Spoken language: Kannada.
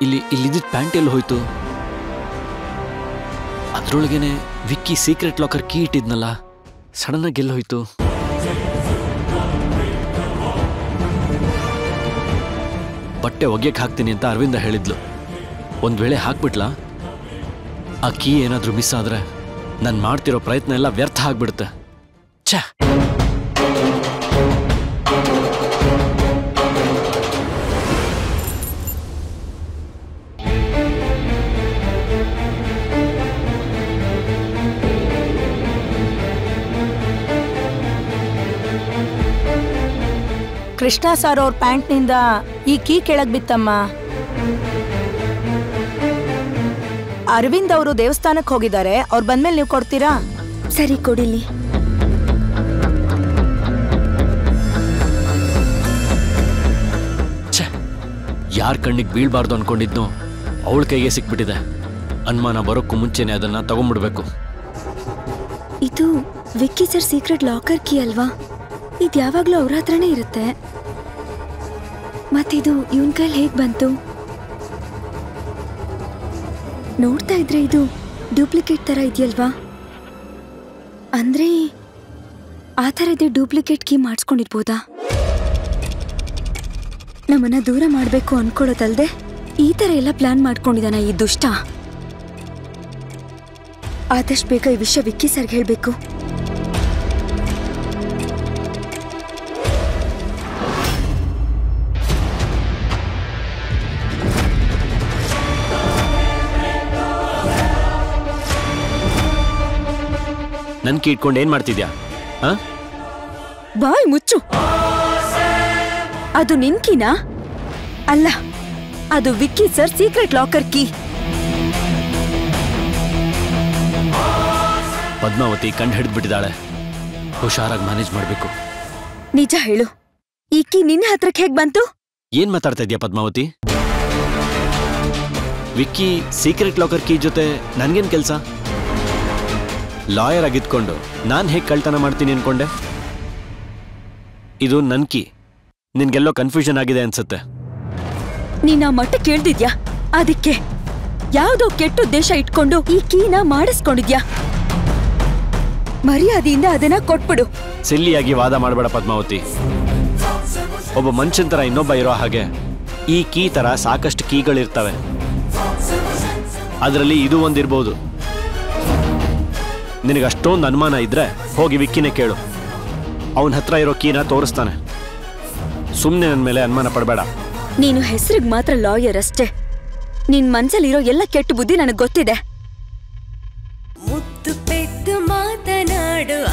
ಇಲ್ಲಿ ಇಲ್ಲಿದ್ದ ಪ್ಯಾಂಟ್ ಎಲ್ಲಿ ಹೋಯ್ತು ಅದ್ರೊಳಗೇನೆ ವಿಕ್ಕಿ ಸೀಕ್ರೆಟ್ ಲಾಕರ್ ಕೀ ಇಟ್ಟಿದ್ನಲ್ಲ ಸಡನ್ ಆಗಿ ಎಲ್ಲಿ ಹೋಯ್ತು ಬಟ್ಟೆ ಒಗ್ಯಕ್ಕೆ ಹಾಕ್ತೀನಿ ಅಂತ ಅರವಿಂದ ಹೇಳಿದ್ಲು ಒಂದ್ ವೇಳೆ ಹಾಕ್ಬಿಟ್ಲಾ ಆ ಕೀ ಏನಾದ್ರೂ ಮಿಸ್ ಆದ್ರೆ ನಾನು ಮಾಡ್ತಿರೋ ಪ್ರಯತ್ನ ಎಲ್ಲ ವ್ಯರ್ಥ ಆಗ್ಬಿಡುತ್ತೆ ಛೇ ಕೃಷ್ಣ ಸರ್ ಅವ್ರ ಪ್ಯಾಂಟ್ನಿಂದ ಈ ಕೀ ಕೆಳಗ್ ಬಿತ್ತಮ್ಮ ಅರವಿಂದ್ ಅವರು ದೇವಸ್ಥಾನಕ್ಕೆ ಹೋಗಿದ್ದಾರೆ ಅವ್ರು ಬಂದ್ಮೇಲೆ ನೀವು ಕೊಡ್ತೀರಾ ಸರಿ ಕೊಡಿಲಿ ಛೇ ಯಾರ ಕಣ್ಣಿಗೆ ಬೀಳ್ಬಾರ್ದು ಅನ್ಕೊಂಡಿದ್ನೋ ಅವಳ ಕೈಗೆ ಸಿಕ್ಬಿಟ್ಟಿದೆ ಅನುಮಾನ ಬರೋಕ್ಕೂ ಮುಂಚೆನೆ ಅದನ್ನ ತಗೊಂಡ್ಬಿಡ್ಬೇಕು ಇದು Vicky sir secret locker key ಅಲ್ವಾ ಇದು ಯಾವಾಗ್ಲೂ ಅವ್ರ ಹತ್ರನೇ ಇರುತ್ತೆ ಮತ್ತಿದು ಇವನ್ ಕೈಲಿ ಹೇಗ್ ಬಂತು ನೋಡ್ತಾ ಇದ್ರೆ ಇದು ಡೂಪ್ಲಿಕೇಟ್ ತರ ಇದೆಯಲ್ವಾ ಅಂದ್ರೆ ಆ ಥರದೇ ಡೂಪ್ಲಿಕೇಟ್ ಕೀ ಮಾಡಿಸ್ಕೊಂಡಿರ್ಬೋದಾ ನಮ್ಮನ್ನ ದೂರ ಮಾಡಬೇಕು ಅನ್ಕೊಳ್ಳೋದಲ್ದೆ ಈ ಥರ ಎಲ್ಲ ಪ್ಲಾನ್ ಮಾಡ್ಕೊಂಡಿದ್ದಾನ ಈ ದುಷ್ಟ ಆದಷ್ಟು ಬೇಗ ಈ ವಿಷಯ ವಿಕ್ಕಿ ಸರ್ಗೆ ಹೇಳಬೇಕು ನನ್ ಕೀ ಇಟ್ಕೊಂಡು ಏನ್ ಮಾಡ್ತಿದ್ಯಾ ಹಾ ಬಾಯ್ ಮುಚ್ಚು ಅದು ನಿನ್ಕಿನಾ ಅಲ್ಲ ಅದು Vicky sir secret locker key Padmavathi ಕಂಡು ಹಿಡಿದ್ಬಿಟ್ಟಿದ್ದಾಳೆ ಹುಷಾರಾಗಿ ಮ್ಯಾನೇಜ್ ಮಾಡಬೇಕು ನಿಜ ಹೇಳು ಈ ಕೀ ನಿನ್ನ ಹತ್ರಕ್ಕೆ ಹೇಗ್ ಬಂತು ಏನ್ ಮಾತಾಡ್ತಾ ಇದೀಯ Padmavathi Vicky secret locker key ಜೊತೆ ನನ್ಗೇನ್ ಕೆಲ್ಸ ಲಾಯರ್ ಆಗಿದ್ಕೊಂಡು ನಾನ್ ಹೇಗ್ ಕಳ್ತನ ಮಾಡ್ತೀನಿ ಅನ್ಕೊಂಡೆ ಇದು ನನ್ ಕೀ ನಿನ್ಗೆಲ್ಲೋ ಕನ್ಫ್ಯೂಷನ್ ಆಗಿದೆ ಅನ್ಸುತ್ತೆ ನೀನ್ ಆ ಮಟ್ಟ ಕೇಳ್ದಿದ್ಯಾ ಅದಕ್ಕೆ ಯಾವ್ದೋ ಕೆಟ್ಟ ಉದ್ದೇಶ ಇಟ್ಕೊಂಡು ಈ ಕೀನ ಮಾಡಿಸ್ಕೊಂಡಿದ್ಯಾ ಮರ್ಯಾದೆಯಿಂದ ಅದನ್ನ ಕೊಟ್ಬಿಡು ಸಿಲ್ಲಿಯಾಗಿ ವಾದ ಮಾಡಬೇಡ ಪದ್ಮಾವತಿ ಒಬ್ಬ ಮನುಷ್ಯನ್ ತರ ಇನ್ನೊಬ್ಬ ಇರೋ ಹಾಗೆ ಈ ಕೀ ತರ ಸಾಕಷ್ಟು ಕೀಗಳಿರ್ತವೆ ಅದರಲ್ಲಿ ಇದು ಒಂದಿರ್ಬೋದು ನಿನಗೆ ಅಷ್ಟೊಂದು ಅನುಮಾನ ಇದ್ರೆ ಹೋಗಿ ವಿಕ್ಕಿನೇ ಕೇಳು ಅವನ ಹತ್ರ ಇರೋ ಕೀನ ತೋರಿಸ್ತಾನೆ ಸುಮ್ಮನೆ ನನ್ನ ಮೇಲೆ ಅನುಮಾನ ಪಡಬೇಡ ನೀನು ಹೆಸರಿಗೆ ಮಾತ್ರ ಲಾಯರ್ ಅಷ್ಟೇ ನಿನ್ ಮನ್ಸಲ್ಲಿರೋ ಎಲ್ಲ ಕೆಟ್ಟ ಬುದ್ಧಿ ನನಗ್ ಗೊತ್ತಿದೆ ಮುತ್ತು ಪೆದ್ದು ಮಾತನಾಡು